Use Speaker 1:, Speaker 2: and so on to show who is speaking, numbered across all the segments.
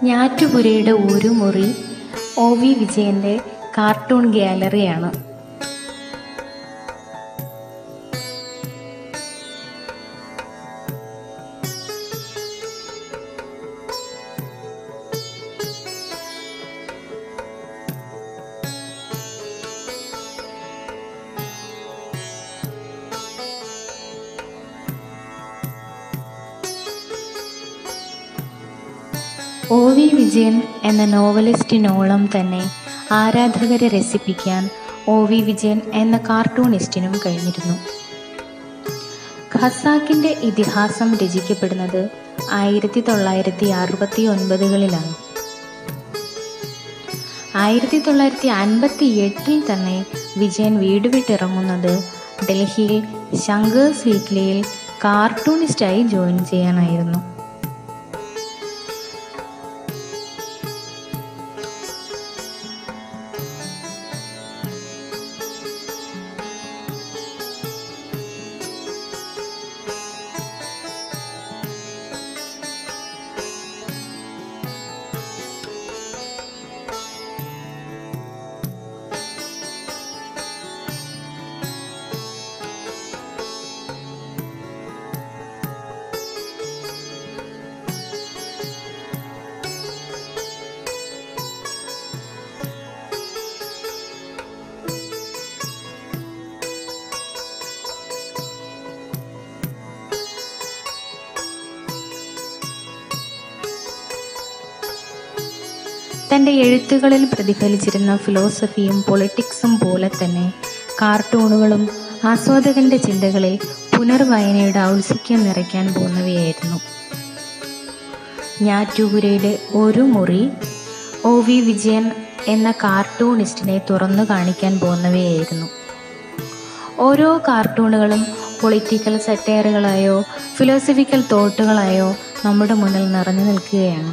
Speaker 1: ഞാറ്റുപുരയുടെ ഒരു മുറി O V വിജയൻ്റെ കാർട്ടൂൺ ഗ്യാലറിയാണ് ഒ വി വിജയൻ എന്ന നോവലിസ്റ്റിനോളം തന്നെ ആരാധകരെ രസിപ്പിക്കാൻ ഒ വി വിജയൻ എന്ന കാർട്ടൂണിസ്റ്റിനും കഴിഞ്ഞിരുന്നു ഖസാക്കിൻ്റെ ഇതിഹാസം രചിക്കപ്പെടുന്നത് ആയിരത്തി തൊള്ളായിരത്തി അറുപത്തി ഒൻപതുകളിലാണ് ആയിരത്തി തൊള്ളായിരത്തി അൻപത്തി എട്ടിൽ തന്നെ വിജയൻ വീട് വിട്ടിറങ്ങുന്നത് ഡൽഹിയിൽ ശങ്കേഴ്സ് വീക്ക്ലിയിൽ കാർട്ടൂണിസ്റ്റായി ജോയിൻ ചെയ്യാനായിരുന്നു തൻ്റെ എഴുത്തുകളിൽ പ്രതിഫലിച്ചിരുന്ന ഫിലോസഫിയും പൊളിറ്റിക്സും പോലെ തന്നെ കാർട്ടൂണുകളും ആസ്വാദകന്റെ ചിന്തകളിൽ പുനർവായനയുടെ ഔത്സുക്യം നിറയ്ക്കാൻ പോകുന്നവയായിരുന്നു ഞാറ്റുപുരയുടെ ഒരു മുറി ഒ വി വിജയൻ എന്ന കാർട്ടൂണിസ്റ്റിനെ തുറന്നു കാണിക്കാൻ പോകുന്നവയായിരുന്നു ഓരോ കാർട്ടൂണുകളും പൊളിറ്റിക്കൽ സെറ്റയറുകളായോ ഫിലോസഫിക്കൽ തോട്ടുകളായോ നമ്മുടെ മുന്നിൽ നിറഞ്ഞു നിൽക്കുകയാണ്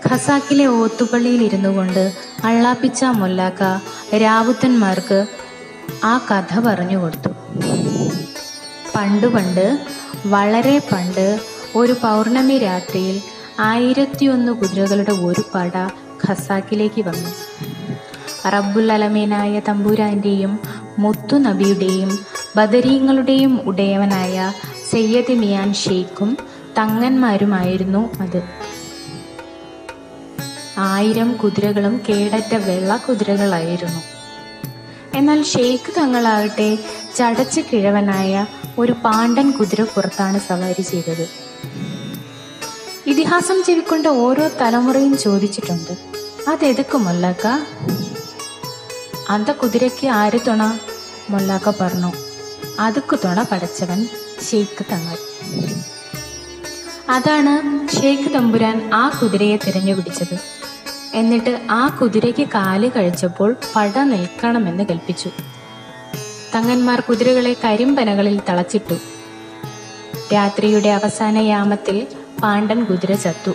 Speaker 1: ഖസാക്കിലെ ഓത്തുപള്ളിയിൽ ഇരുന്നു കൊണ്ട് അള്ളാപ്പിച്ച മൊല്ലാക്ക രാവുത്തന്മാർക്ക് ആ കഥ പറഞ്ഞു കൊടുത്തു പണ്ട് പണ്ട് വളരെ പണ്ട് ഒരു പൗർണമി രാത്രിയിൽ ആയിരത്തിയൊന്ന് കുതിരകളുടെ ഒരു പട ഖസാക്കിലേക്ക് വന്നു റബ്ബുൽ അലമീനായ തമ്പുരാന്റെയും മുത്തു നബിയുടെയും ബദരീങ്ങളുടെയും ഉടയവനായ സയ്യദ് മിയാൻ ഷെയ്ഖും തങ്ങന്മാരുമായിരുന്നു അത് ആയിരം കുതിരകളും കേടറ്റ വെള്ള കുതിരകളായിരുന്നു എന്നാൽ ഷെയ്ഖ് തങ്ങളാകട്ടെ ചടച്ച് കിഴവനായ ഒരു പാണ്ടൻ കുതിരപ്പുറത്താണ് സവാരി ചെയ്തത് ഇതിഹാസം ചെവിക്കൊണ്ട ഓരോ തലമുറയും ചോദിച്ചിട്ടുണ്ട് അതെതുക്ക് മൊല്ലാക്ക അന്ത കുതിരയ്ക്ക് ആര് തുണ മൊല്ലാക്ക പറഞ്ഞു അതുക്ക് തുണ പടച്ചവൻ ഷെയ്ഖ് തങ്ങൾ അതാണ് ഷെയ്ഖ് തമ്പുരാൻ ആ കുതിരയെ തിരഞ്ഞുപിടിച്ചത് എന്നിട്ട് ആ കുതിരയ്ക്ക് കാല് കഴിച്ചപ്പോൾ പട നിൽക്കണമെന്ന് കൽപ്പിച്ചു തങ്ങന്മാർ കുതിരകളെ കരിമ്പനകളിൽ തളച്ചിട്ടു രാത്രിയുടെ അവസാന യാമത്തിൽ പാണ്ഡൻ കുതിര ചത്തു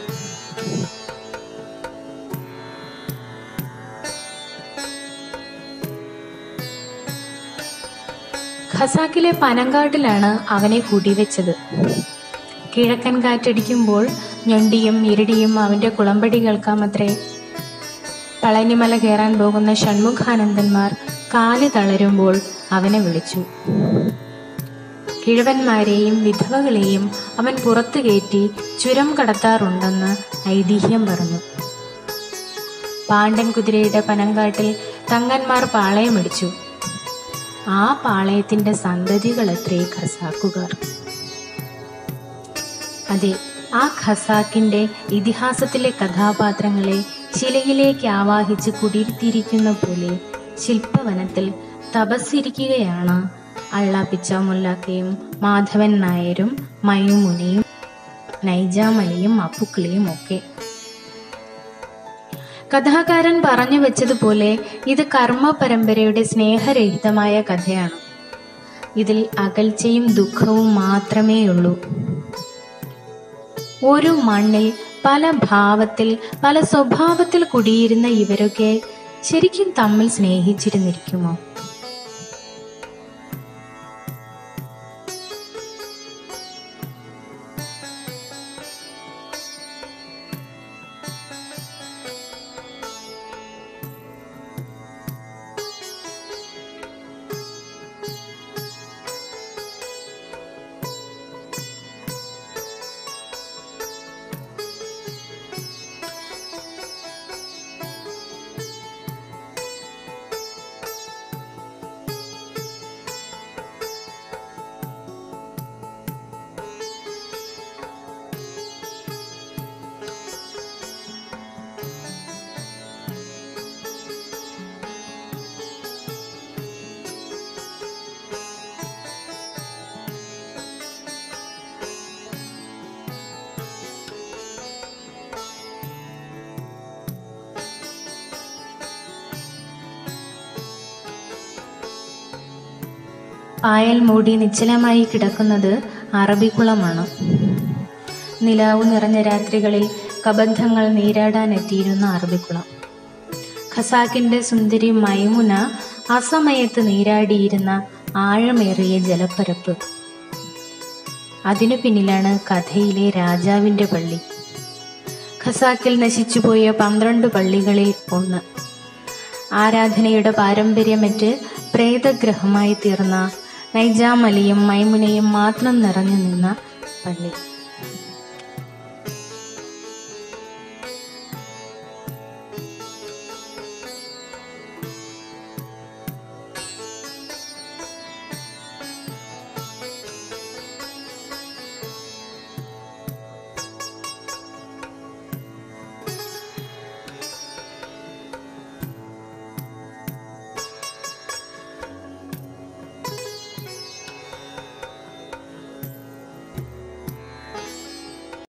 Speaker 1: ഖസാക്കിലെ പനങ്കാട്ടിലാണ് അവനെ കുടിവെച്ചത് കിഴക്കൻ കാറ്റടിക്കുമ്പോൾ ഞൊണ്ടിയും ഇരടിയും അവന്റെ കുളമ്പടി കേൾക്കാമത്രേ പളനിമല കയറാൻ പോകുന്ന ഷൺമുഖാനന്ദന്മാർ കാല് തളരുമ്പോൾ അവനെ വിളിച്ചു കിഴവന്മാരെയും വിധവകളെയും അവൻ പുറത്തു കയറ്റി ചുരം കടത്താറുണ്ടെന്ന് ഐതിഹ്യം പറഞ്ഞു പാണ്ഡൻ കുതിരയുടെ പനങ്കാട്ടിൽ തങ്ങന്മാർ പാളയമടിച്ചു ആ പാളയത്തിന്റെ സന്തതികളത്രേ ഖസാക്കുകാർ അതെ ആ ഖസാക്കിന്റെ ഇതിഹാസത്തിലെ കഥാപാത്രങ്ങളെ ശിലയിലേക്ക് ആവാഹിച്ച് കുടിയിരുത്തിയിരിക്കുന്ന പോലെ ശില്പവനത്തിൽ തപസ്സിരിക്കുകയാണ് അള്ളാപ്പിച്ച മുല്ലാക്കയും മാധവൻ നായരും മൈമുനിയും നൈജാമലിയും അപ്പുക്കിളിയും ഒക്കെ കഥാകാരൻ പറഞ്ഞു വെച്ചതുപോലെ ഇത് കർമ്മ പരമ്പരയുടെ സ്നേഹരഹിതമായ കഥയാണ് ഇതിൽ അകൽച്ചയും ദുഃഖവും മാത്രമേയുള്ളൂ ഒരു മണ്ണിൽ പല ഭാവത്തിൽ പല സ്വഭാവത്തിൽ കുടിയിരുന്ന ഇവരൊക്കെ ശരിക്കും തമ്മിൽ സ്നേഹിച്ചിരുന്നിരിക്കുമോ പായൽ മൂടി നിശ്ചലമായി കിടക്കുന്നത് അറബിക്കുളമാണ് നിലാവു നിറഞ്ഞ രാത്രികളിൽ കബന്ധങ്ങൾ നീരാടാനെത്തിയിരുന്ന അറബിക്കുളം ഖസാക്കിന്റെ സുന്ദരി മൈമുന ആ സമയത്ത് നീരാടിയിരുന്ന ആഴമേറിയ ജലപ്പരപ്പ് അതിനു പിന്നിലാണ് കഥയിലെ രാജാവിന്റെ പള്ളി ഖസാക്കിൽ നശിച്ചുപോയ പന്ത്രണ്ട് പള്ളികളിൽ ഒന്ന് ആരാധനയുടെ പാരമ്പര്യമറ്റ് പ്രേതഗ്രഹമായി തീർന്ന നൈജാമലിയും മൈമുനയും മാത്രം നിറഞ്ഞു നിന്ന പള്ളി